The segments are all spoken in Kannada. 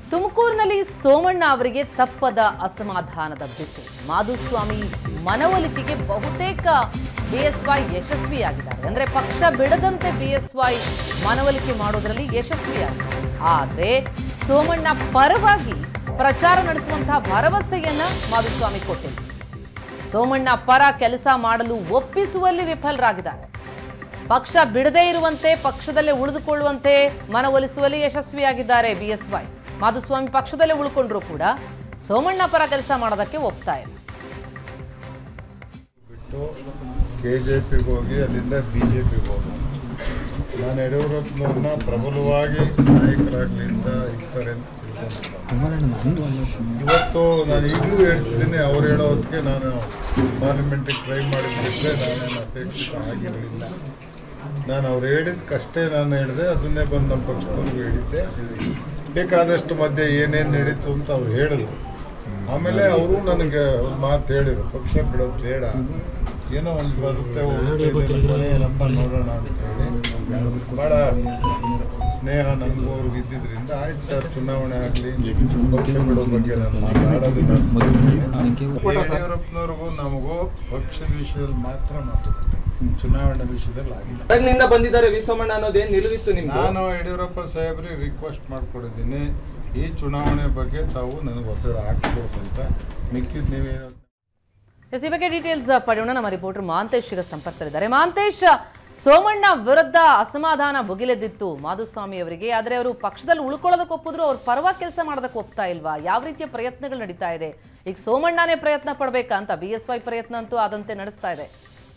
ತುಮಕೂರಿನಲ್ಲಿ ಸೋಮಣ್ಣ ಅವರಿಗೆ ತಪ್ಪದ ಅಸಮಾಧಾನದ ಬಿಸಿ ಮಾಧುಸ್ವಾಮಿ ಮನವೊಲಿಕೆಗೆ ಬಹುತೇಕ ಬಿಎಸ್ವೈ ಯಶಸ್ವಿಯಾಗಿದ್ದಾರೆ ಅಂದ್ರೆ ಪಕ್ಷ ಬಿಡದಂತೆ ಬಿಎಸ್ವೈ ಮನವೊಲಿಕೆ ಮಾಡೋದ್ರಲ್ಲಿ ಯಶಸ್ವಿಯಾಗಿದ್ದಾರೆ ಆದ್ರೆ ಸೋಮಣ್ಣ ಪರವಾಗಿ ಪ್ರಚಾರ ನಡೆಸುವಂತಹ ಭರವಸೆಯನ್ನ ಮಾಧುಸ್ವಾಮಿ ಕೊಟ್ಟಿಲ್ಲ ಸೋಮಣ್ಣ ಪರ ಕೆಲಸ ಮಾಡಲು ಒಪ್ಪಿಸುವಲ್ಲಿ ವಿಫಲರಾಗಿದ್ದಾರೆ ಪಕ್ಷ ಬಿಡದೇ ಇರುವಂತೆ ಪಕ್ಷದಲ್ಲೇ ಉಳಿದುಕೊಳ್ಳುವಂತೆ ಮನವೊಲಿಸುವಲ್ಲಿ ಯಶಸ್ವಿಯಾಗಿದ್ದಾರೆ ಬಿಎಸ್ವೈ ಮಾಧುಸ್ವಾಮಿ ಪಕ್ಷದಲ್ಲೇ ಉಳ್ಕೊಂಡ್ರು ಕೂಡ ಸೋಮಣ್ಣ ಪರ ಕೆಲಸ ಮಾಡೋದಕ್ಕೆ ಒಪ್ತಾ ಇಲ್ಲ ಬಿಟ್ಟು ಕೆ ಜೆ ಪಿಗೆ ಹೋಗಿ ಅಲ್ಲಿಂದ ಬಿ ಜೆ ಪಿಗೆ ಹೋದ ನಾನು ಯಡಿಯೂರಪ್ಪನವ್ರನ್ನ ಪ್ರಬಲವಾಗಿ ನಾಯಕರಾಗ್ಲಿಂದ ಇರ್ತಾರೆ ಅಂತ ತಿಳ್ಕೊಂಡಿಲ್ಲ ಇವತ್ತು ನಾನು ಈಗಲೂ ಹೇಳ್ತಿದ್ದೀನಿ ಅವ್ರು ಹೇಳೋ ಹೊತ್ತಿಗೆ ನಾನು ಪಾರ್ಲಿಮೆಂಟಿಗೆ ಟ್ರೈ ಮಾಡಿದ್ರೆ ನಾನೇನು ಅಪೇಕ್ಷಿತ ಆಗಿರಲಿಲ್ಲ ನಾನು ಅವ್ರು ಹೇಳಿದ್ದಕ್ಕಷ್ಟೇ ನಾನು ಹೇಳಿದೆ ಅದನ್ನೇ ಬಂದು ನಮ್ಮ ಪಕ್ಷದವ್ರಿಗೂ ಹೇಳಿದ್ದೆ ಬೇಕಾದಷ್ಟು ಮಧ್ಯೆ ಏನೇನು ನಡೀತು ಅಂತ ಅವ್ರು ಹೇಳಿದ್ರು ಆಮೇಲೆ ಅವರು ನನಗೆ ಒಂದು ಮಾತು ಹೇಳಿದ್ರು ಪಕ್ಷ ಬಿಡೋದು ಬೇಡ ಏನೋ ಒಂದು ಬರುತ್ತೆ ಹೋಗುತ್ತೆ ಇದೆಲ್ಲ ಕೊನೆ ನಮ್ಮ ನೋಡೋಣ ಅಂತ ಹೇಳಿ ಭಾಳ ಸ್ನೇಹ ನನಗೂ ಅವ್ರಿಗೆ ಇದ್ದಿದ್ರಿಂದ ಆಯ್ತು ಸರ್ ಚುನಾವಣೆ ಆಗಲಿ ಪಕ್ಷ ಬಿಡೋ ಬಗ್ಗೆ ನಾನು ಮಾತಾಡೋದಿಲ್ಲ ಯಡಿಯೂರಪ್ಪನವ್ರಿಗೂ ನಮಗೂ ಪಕ್ಷದ ವಿಷಯದಲ್ಲಿ ಮಾತ್ರ ಮಾತುಕತೆ ಚುನಾವಣೆ ವಿಷಯದಲ್ಲಿ ಆಗಿಲ್ಲ ಹೊರಗಿನಿಂದ ಬಂದಿದ್ದಾರೆ ವಿ ಸೋಮಣ್ಣ ಅನ್ನೋದೇನ್ ನಿಲುವಿತ್ತು ನಿಮ್ದು ನಾನು ಯಡಿಯೂರಪ್ಪ ಸಾಹೇಬ್ರಿಗೆ ರಿಕ್ವೆಸ್ಟ್ ಮಾಡ್ಕೊಂಡಿದ್ದೀನಿ ಈ ಚುನಾವಣೆ ಬಗ್ಗೆ ತಾವು ನನಗೆ ಒತ್ತಡ ಹಾಕ್ಕೊಡ್ದು ಅಂತ ಮಿಕ್ಕಿದ್ ನೀವೇನು ಎಸ್ ಈ ಬಗ್ಗೆ ಡೀಟೇಲ್ಸ್ ಪಡೆಯೋಣ ನಮ್ಮ ರಿಪೋರ್ಟರ್ ಮಹಾಂತೇಶ್ ಈಗ ಸಂಪರ್ಕದಲ್ಲಿದ್ದಾರೆ ಮಹಾಂತೇಶ್ ಸೋಮಣ್ಣ ವಿರುದ್ಧ ಅಸಮಾಧಾನ ಭುಗಿಲೆದ್ದಿತ್ತು ಮಾಧುಸ್ವಾಮಿ ಅವರಿಗೆ ಆದರೆ ಅವರು ಪಕ್ಷದಲ್ಲಿ ಉಳ್ಕೊಳ್ಳೋದಕ್ಕೆ ಒಪ್ಪಿದ್ರು ಅವ್ರ ಪರವಾಗಿ ಕೆಲಸ ಮಾಡೋದಕ್ಕೆ ಒಪ್ತಾ ಇಲ್ವಾ ಯಾವ ರೀತಿಯ ಪ್ರಯತ್ನಗಳು ನಡೀತಾ ಇದೆ ಈಗ ಸೋಮಣ್ಣನೇ ಪ್ರಯತ್ನ ಪಡ್ಬೇಕಾ ಅಂತ ಬಿ ಎಸ್ ವೈ ಪ್ರಯತ್ನ ಅಂತೂ ಆದಂತೆ ನಡೆಸ್ತಾ ಇದೆ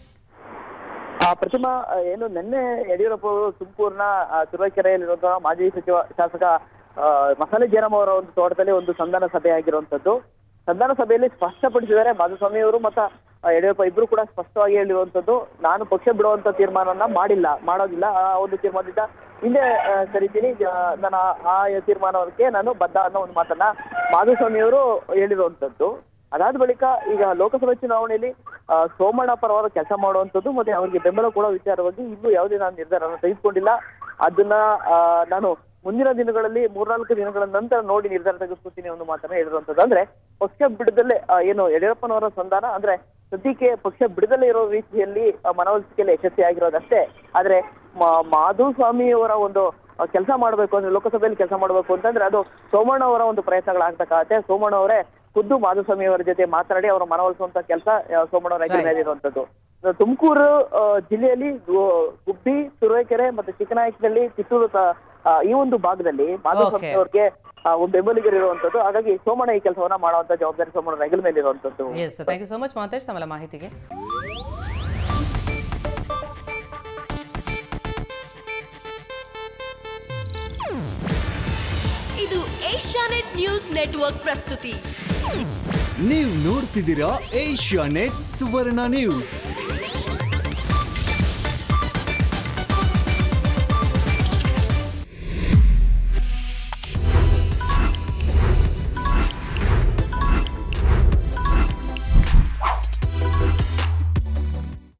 ಆ ಪ್ರತಿಮಾ ಆ, ಏನು ನಿನ್ನೆ ಯಡಿಯೂರಪ್ಪ ಅವರು ತುಮಕೂರಿನ ತುರುವೇಕೆರೆಯಲ್ಲಿರುವಂತಹ ಮಾಜಿ ಸಚಿವ ಶಾಸಕ ಆ, ಮಸಾಲೆ ಜಯರಾಮ್ ಅವರ ಒಂದು ತೋಟದಲ್ಲಿ ಒಂದು ಸಂಧಾನ ಸಭೆ ಆಗಿರುವಂತದ್ದು ಸಂಧಾನ ಸಭೆಯಲ್ಲಿ ಸ್ಪಷ್ಟಪಡಿಸಿದ್ದಾರೆ ಮಾಧುಸ್ವಾಮಿ ಅವರು ಮತ್ತು ಯಡಿಯೂರಪ್ಪ ಇಬ್ರು ಕೂಡ ಸ್ಪಷ್ಟವಾಗಿ ಹೇಳಿರುವಂತದ್ದು ನಾನು ಪಕ್ಷ ಬಿಡುವಂತ ತೀರ್ಮಾನವನ್ನ ಮಾಡಿಲ್ಲ ಮಾಡೋದಿಲ್ಲ ಆ ಒಂದು ತೀರ್ಮಾನದಿಂದ ಹಿಂದೆ ಆ, ಸರಿತೀನಿ ಆ, ನಾನು ಆ- ಆ ತೀರ್ಮಾನಕ್ಕೆ ನಾನು ಬದ್ಧ ಅನ್ನೋ ಒಂದು ಮಾತನ್ನ ಮಾಧುಸ್ವಾಮಿ ಅವರು ಹೇಳಿರುವಂತದ್ದು ಅದಾದ ಬಳಿಕ ಈಗ ಲೋಕಸಭೆ ಚುನಾವಣೆಯಲ್ಲಿ ಆ, ಸೋಮಣ್ಣ ಪರವಾದ ಕೆಲಸ ಮಾಡುವಂಥದ್ದು ಮತ್ತೆ ಅವರಿಗೆ ಬೆಂಬಲ ಕೊಡೋ ವಿಚಾರವಾಗಿ ಇನ್ನೂ ಯಾವುದೇ ನಾನು ನಿರ್ಧಾರವನ್ನು ತೆಗೆದುಕೊಂಡಿಲ್ಲ ಅದನ್ನ ಆ, ನಾನು ಮುಂದಿನ ದಿನಗಳಲ್ಲಿ ಮೂರ್ನಾಲ್ಕು ದಿನಗಳ ನಂತರ ನೋಡಿ ನಿರ್ಧಾರ ತೆಗೆದುಕೊಳ್ತೀನಿ ಅನ್ನೋ ಮಾತನ್ನ ಹೇಳಿರುವಂತದ್ದು ಅಂದ್ರೆ ಪಕ್ಷ ಬಿಡದಲ್ಲೇ ಆ, ಏನು ಯಡಿಯೂರಪ್ಪನವರ ಸಂಧಾನ ಅಂದ್ರೆ ಸದ್ಯಕ್ಕೆ ಪಕ್ಷ ಬಿಡದಲ್ಲೇ ಇರೋ ರೀತಿಯಲ್ಲಿ ಆ, ಮನವೊಲಿಕೆಯಲ್ಲಿ ಯಶಸ್ವಿ ಆಗಿರೋದಷ್ಟೇ ಆದ್ರೆ ಮಾ- ಮಾಧುಸ್ವಾಮಿ ಅವರ ಒಂದು ಕೆಲಸ ಮಾಡಬೇಕು ಅಂದ್ರೆ ಲೋಕಸಭೆಯಲ್ಲಿ ಕೆಲಸ ಮಾಡಬೇಕು ಅಂತಂದ್ರೆ ಅದು ಸೋಮಣ್ಣ ಅವರ ಒಂದು ಪ್ರಯತ್ನಗಳಾಗ್ತಕ್ಕಂತೆ ಸೋಮಣ್ಣ ಅವರೇ ಖುದ್ದು ಮಾಧುಸ್ವಾಮಿ ಅವರ ಜೊತೆ ಮಾತನಾಡಿ ಅವರ ಮನವೊಲಿಸುವಂತ ಕೆಲಸ ಸೋಮಣ್ಣ ಅವರ ಹೆಗಲ ಮೇಲಿರುವಂತದ್ದು ತುಮಕೂರು ಆ, ಜಿಲ್ಲೆಯಲ್ಲಿ ಗು- ಗುಬ್ಬಿ ತುರುವೇಕೆರೆ ಮತ್ತೆ ಚಿಕ್ಕನಾಯಕದಲ್ಲಿ ಚಿತ್ತೂರು ತ- ಆ, ಈ ಒಂದು ಭಾಗದಲ್ಲಿ ಮಾಧುಸ್ವಾಮಿ Okay. ಅವ್ರಿಗೆ ಆ, ಒಂದು ಬೆಂಬಲಿಗರು ಇರುವಂತದ್ದು ಹಾಗಾಗಿ ಸೋಮಣ್ಣ ಈ ಕೆಲಸವನ್ನ ಮಾಡುವಂತ ಜವಾಬ್ದಾರಿ ಸೋಮಣ್ಣ ಅವರ ಹೆಗಲ ಮೇಲೆ ಇರುವಂತದ್ದು yes thank you so much Mahantesh ತಮ್ಮೆಲ್ಲ ಮಾಹಿತಿಗೆ ಇದು ಏಷ್ಯಾನೆಟ್ ನ್ಯೂಸ್ ನೆಟ್ವರ್ಕ್ ಪ್ರಸ್ತುತಿ ನೀವು ನೋಡ್ತಿದ್ದೀರಾ ಏಷ್ಯಾ ನೆಟ್ ಸುವರ್ಣ ನ್ಯೂಸ್